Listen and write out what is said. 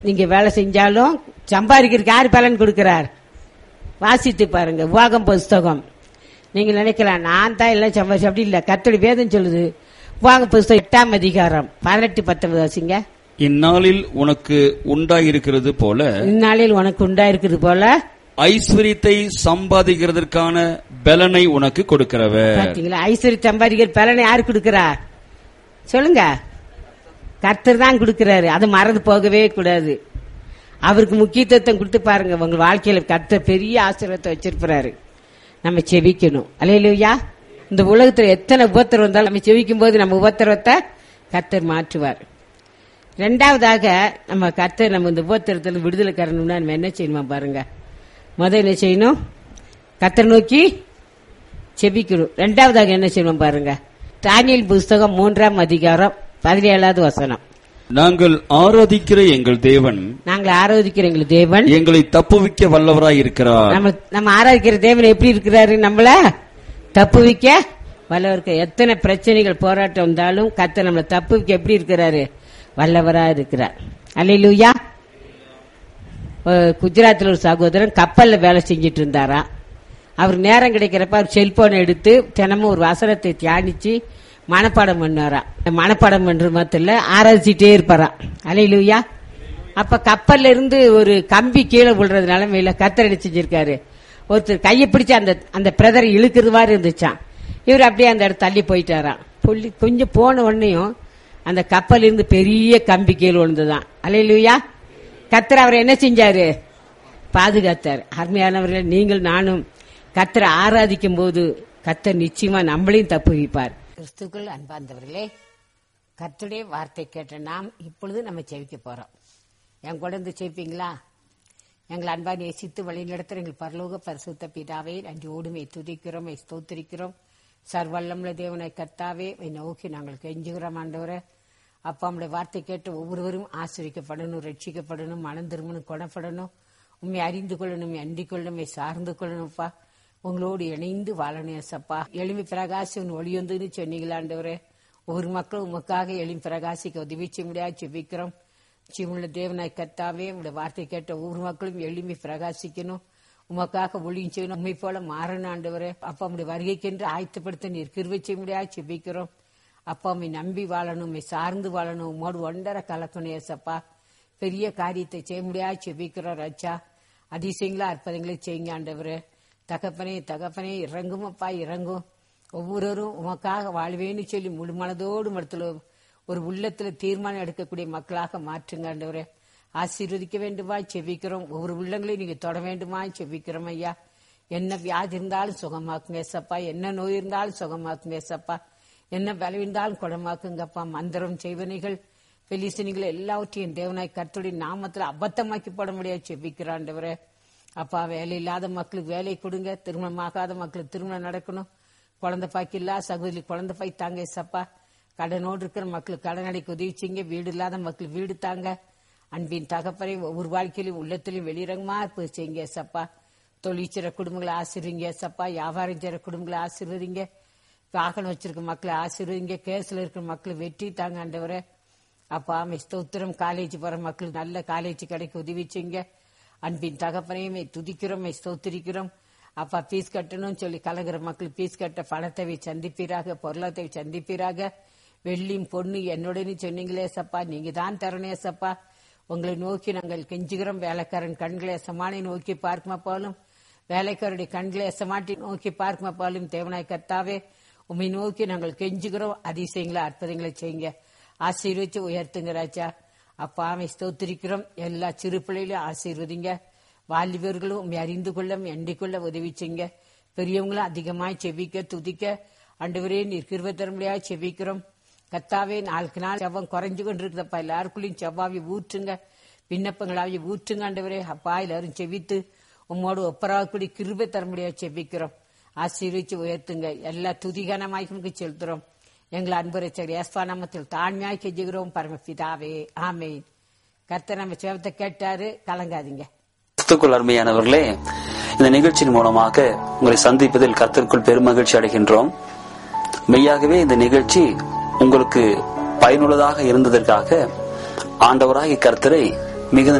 நீங்க வேலை செஞ்சாலும் சம்பாதிக்கிறதுக்கு யார் பலன் கொடுக்கிறார் வாசித்து பாருங்க உவாகம் புஸ்தகம் நீங்க நினைக்கலாம் நான் தான் எல்லாம் சம்பாதிச்சு அப்படி இல்ல கத்தடி வேதம் சொல்லுது உவாக புஸ்தகம் எட்டாம் அதிகாரம் பதினெட்டு பத்தொன்பது வாசிங்க இந்நாளில் உனக்கு உண்டாயிருக்கிறது போல இந்நாளில் உனக்கு உண்டாயிருக்குது போல ஐஸ்வர்யத்தை சம்பாதிக்கிறதற்கான பலனை உனக்கு கொடுக்கிறவர் பாத்தீங்களா ஐஸ்வர்ய சம்பாதிக்கிற பலனை யார் கொடுக்கிறார் சொல்லுங்க கர்த்தர் தான் கொடுக்கிறாரு அது மறந்து போகவே கூடாது அவருக்கு முக்கியத்துவம் கொடுத்து பாருங்க உங்க வாழ்க்கையில கர்த்தர் பெரிய ஆசீர்வாதத்தை வச்சிருப்பாரு நம்ம செவிக்கணும் அலையிலுயா இந்த உலகத்துல எத்தனை உபத்திரம் வந்தாலும் நம்ம செவிக்கும் போது நம்ம உபத்திரவத்தை கர்த்தர் மாற்றுவார் ரெண்டாவதாக நம்ம கர்த்தர் நம்ம இந்த உபத்திரத்துல விடுதலை கரணும்னா நம்ம என்ன செய்யணுமா பாருங்க முதல்ல என்ன செய்யணும் கர்த்தர் நோக்கி செபிக்கணும் ரெண்டாவதாக என்ன செய்யணும் பாருங்க தானியல் புஸ்தகம் மூன்றாம் அதிகாரம் பதினேழாவது வசனம் நாங்கள் ஆராதிக்கிற எங்கள் தேவன் நாங்கள் ஆராதிக்கிற எங்கள் தேவன் எங்களை தப்புவிக்க வல்லவராய் இருக்கிறார் நம்ம நம்ம ஆராதிக்கிற தேவன் எப்படி இருக்கிறாரு நம்மள தப்புவிக்க வல்லவருக்கு எத்தனை பிரச்சனைகள் போராட்டம் வந்தாலும் கத்த நம்மளை தப்புவிக்க எப்படி இருக்கிறாரு வல்லவரா இருக்கிறார் அல்லையிலூயா குஜராத்தில் ஒரு சகோதரன் கப்பல்ல வேலை செஞ்சிட்டு இருந்தாராம் அவர் நேரம் கிடைக்கிறப்ப அவர் செல்போனை எடுத்து தினமும் ஒரு வசனத்தை தியானிச்சு மனப்பாடம் பண்ணுவாராம் மனப்பாடம் பண்றது மாத்திரம் இல்ல ஆராய்ச்சிட்டே இருப்பாராம் அலையிலுயா அப்ப கப்பல்ல இருந்து ஒரு கம்பி கீழே விழுறது நிலைமையில கத்தர் என்ன செஞ்சிருக்காரு ஒருத்தர் கையை பிடிச்சு அந்த அந்த பிரதரை இழுக்கிறது மாதிரி இருந்துச்சான் இவர் அப்படியே அந்த இடத்த தள்ளி போயிட்டாராம் புள்ளி கொஞ்சம் போன உடனேயும் அந்த கப்பல் இருந்து பெரிய கம்பி கீழே விழுந்துதான் அலையிலுயா கத்தர் அவர் என்ன செஞ்சாரு பாதுகாத்தார் அருமையானவர்கள் நீங்கள் நானும் கத்தரை ஆராதிக்கும் போது கத்தர் நிச்சயமா நம்மளையும் தப்பு வைப்பார் கிறிஸ்துக்கள் அன்பார்ந்தவர்களே கர்த்தருடைய வார்த்தை கேட்ட நாம் இப்பொழுது நம்ம செவிக்க போறோம் என் கூட இருந்து செவிப்பீங்களா எங்கள் அன்பா நேசித்து வழி நடத்துற எங்கள் பரலோக பரிசுத்த பிதாவே நன்றியோடு மை துதிக்கிறோம் மை ஸ்தோத்திரிக்கிறோம் சர்வல்லம்ல தேவனை கர்த்தாவே மை நோக்கி நாங்கள் கெஞ்சுகிறோம் ஆண்டவரே அப்பா நம்முடைய வார்த்தை கேட்டு ஒவ்வொருவரும் ஆசிரிக்கப்படணும் ரட்சிக்கப்படணும் மனம் திரும்பணும் குணப்படணும் உண்மை அறிந்து கொள்ளணும் உண்மை அண்டிக் கொள்ளணும் உண்மை சார்ந்து கொள்ளணும்ப்பா உங்களோடு இணைந்து வாழணும் ஏசப்பா எளிமை பிரகாசி உன் ஒளியொந்துன்னு சொன்னீங்களாண்டவரே ஒவ்வொரு மக்களும் உமக்காக எளிமை பிரகாசிக்க உதவி செய்ய முடியாது செபிக்கிறோம் ஜீவனுள்ள தேவனாய் கத்தாவே உங்களுடைய வார்த்தை கேட்ட ஒவ்வொரு மக்களும் எளிமை பிரகாசிக்கணும் உமக்காக ஒளியும் செய்யணும் உண்மை போல மாறணும் ஆண்டவரே அப்பா உடைய வருகைக்கென்று ஆயத்தப்படுத்த நீர் கிருவை செய்ய முடியாது செபிக்கிறோம் அப்பா உண்மை நம்பி வாழணும் உண்மை சார்ந்து வாழணும் உமோடு ஒன்றரை கலக்கணும் ஏசப்பா பெரிய காரியத்தை செய்ய முடியாது செபிக்கிறோம் ரச்சா அதிசயங்களா அற்புதங்களை செய்யுங்க ஆண்டவரே தகப்பனே தகப்பனே இறங்கும் அப்பா இறங்கும் ஒவ்வொருவரும் உமக்காக வாழ்வேன்னு சொல்லி முழு மனதோடு மடத்துல ஒரு உள்ளத்துல தீர்மானம் எடுக்கக்கூடிய மக்களாக மாற்றுங்க ஆண்டவரே ஆசீர்வதிக்க வேண்டுமா செபிக்கிறோம் ஒவ்வொரு உள்ளங்களையும் நீங்க தொட வேண்டுமா செபிக்கிறோம் ஐயா என்ன வியாதி இருந்தாலும் சுகமாக்குங்க ஏசப்பா என்ன நோய் இருந்தாலும் சுகமாக்குங்க ஏசப்பா என்ன பலவிருந்தாலும் குணமாக்குங்கப்பா மந்திரம் செய்வனைகள் பெலிசனிகள் எல்லாவற்றையும் தேவனாய் கர்த்தருடைய நாமத்துல அபத்தமாக்கி போட முடியாது செபிக்கிறாண்டவரே அப்பா வேலை இல்லாத மக்களுக்கு வேலை கொடுங்க திருமணம் ஆகாத மக்களுக்கு திருமணம் நடக்கணும் குழந்தை பாக்கி இல்லா சகோதரி குழந்தை பாய் தாங்க சப்பா கடனோடு இருக்கிற மக்களுக்கு கடன் அடைக்க உதவி செய்யுங்க வீடு இல்லாத மக்களுக்கு வீடு தாங்க அன்பின் தகப்பனை ஒவ்வொரு வாழ்க்கையிலும் உள்ளத்திலும் வெளிரங்கமா இருப்பது செய்யுங்க சப்பா தொழில் செய்கிற குடும்பங்களை ஆசிர்வீங்க சப்பா வியாபாரம் செய்கிற குடும்பங்களை ஆசீர்வதிங்க வாகனம் வச்சிருக்க மக்களை ஆசீர்வதிங்க கேஸ்ல இருக்கிற மக்களை வெற்றி தாங்க ஆண்டவரே அப்பா ஸ்தோத்திரம் காலேஜ் போற மக்களுக்கு நல்ல காலேஜ் கிடைக்க உதவி செய்யுங்க அன்பின் தகப்பனையுமே துதிக்கிறோம் ஸ்தோத்திரிக்கிறோம் அப்பா பீஸ் கட்டணும்னு சொல்லி கலங்குற மக்கள் பீஸ் கட்ட பணத்தை சந்திப்பீராக பொருளத்தை சந்திப்பீராக வெள்ளியும் பொண்ணு என்னுடனே சொன்னீங்களே சப்பா நீங்க தான் தரணே சப்பா உங்களை நோக்கி நாங்கள் கெஞ்சுகிறோம் வேலைக்காரன் கண்களை எசமானை நோக்கி பார்க்குமா போலும் வேலைக்காரருடைய கண்களை எசமாட்டி நோக்கி பார்க்குமா போலும் தேவனாய் கத்தாவே உண்மை நோக்கி நாங்கள் கெஞ்சுகிறோம் அதிசயங்களை அற்புதங்களை செய்யுங்க ஆசீர்வச்சு உயர்த்துங்க ராஜா அப்பாவை ஸ்தோத்திரிக்கிறோம் எல்லா சிறு பிள்ளைகளையும் ஆசீர்வதிங்க வாலிபர்களும் உண்மை அறிந்து கொள்ள எண்ணிக் கொள்ள உதவி செய்யுங்க பெரியவங்களும் அதிகமாய் செவிக்க துதிக்க அண்டுவரே நீர் கிருப தர முடியாது செவிக்கிறோம் கத்தாவே நாளுக்கு நாள் செவ்வம் குறைஞ்சு கொண்டு இருக்குதப்பா எல்லாருக்குள்ளயும் செவ்வாவி ஊற்றுங்க விண்ணப்பங்களாவி ஊற்றுங்க ஆண்டவரே அப்பா எல்லாரும் செவித்து உம்மோடு ஒப்பராகக்கூடிய கிருபை தர முடியாது செவிக்கிறோம் ஆசீர்வச்சு உயர்த்துங்க எல்லா துதிகனமாய்க்கு செலுத்துறோம் எங்களை அன்புரைச்சர் ஏஸ்வா நாமத்தில் தாழ்மையாய் கெஞ்சுகிறோம் பரமபிதாவே ஆமே கர்த்தர் நம்ம சேவத்தை கேட்டாரு கலங்காதீங்க கிறிஸ்துக்குள் அருமையானவர்களே இந்த நிகழ்ச்சியின் மூலமாக உங்களை சந்திப்பதில் கர்த்தருக்குள் பெருமகிழ்ச்சி அடைகின்றோம் மெய்யாகவே இந்த நிகழ்ச்சி உங்களுக்கு பயனுள்ளதாக இருந்ததற்காக ஆண்டவராகிய கர்த்தரை மிகுந்த